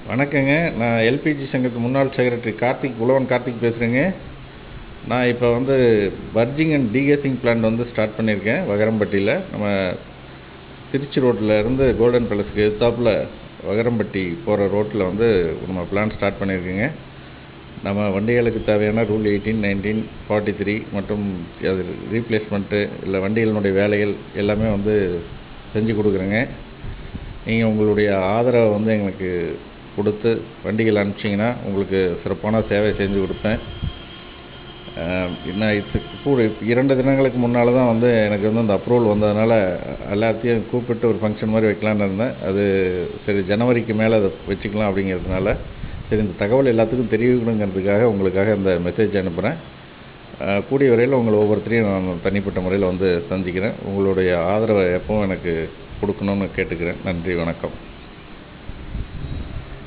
வணக்கங்க நான் எல்பிஜி சங்கத்து முன்னாள் செக்ரட்டரி கார்த்திக் உழவன் கார்த்திக் பேசுகிறேங்க நான் இப்போ வந்து பர்ஜிங் அண்ட் டீகேசிங் பிளான்ட் வந்து ஸ்டார்ட் பண்ணியிருக்கேன் வகரம்பட்டியில் நம்ம திருச்சி ரோட்டில் இருந்து கோல்டன் பேலஸ்க்கு எதிர்த்தாப்புல வகரம்பட்டி போகிற ரோட்டில் வந்து நம்ம பிளான் ஸ்டார்ட் பண்ணியிருக்கேங்க நம்ம வண்டிகளுக்கு தேவையான rule eighteen nineteen forty three மற்றும் அது ரீப்ளேஸ்மெண்ட்டு இல்லை வண்டிகளினுடைய வேலைகள் எல்லாமே வந்து செஞ்சு கொடுக்குறேங்க நீங்கள் உங்களுடைய ஆதரவை வந்து எங்களுக்கு கொடுத்து வண்டிகள் அனுப்பிச்சிங்கன்னா உங்களுக்கு சிறப்பான சேவை செஞ்சு கொடுப்பேன் நான் இது கூட இரண்டு தினங்களுக்கு முன்னால் தான் வந்து எனக்கு வந்து அந்த அப்ரூவல் வந்ததுனால எல்லாத்தையும் கூப்பிட்டு ஒரு ஃபங்க்ஷன் மாதிரி வைக்கலான்னு இருந்தேன் அது சரி ஜனவரிக்கு மேலே அதை வச்சுக்கலாம் அப்படிங்கிறதுனால சரி இந்த தகவல் எல்லாத்துக்கும் தெரிவிக்கணுங்கிறதுக்காக உங்களுக்காக இந்த மெசேஜ் அனுப்புகிறேன் கூடிய வரையில் உங்களை ஒவ்வொருத்தரையும் நான் தனிப்பட்ட முறையில் வந்து சந்திக்கிறேன் உங்களுடைய ஆதரவை எப்பவும் எனக்கு கொடுக்கணும்னு கேட்டுக்கிறேன் நன்றி வணக்கம்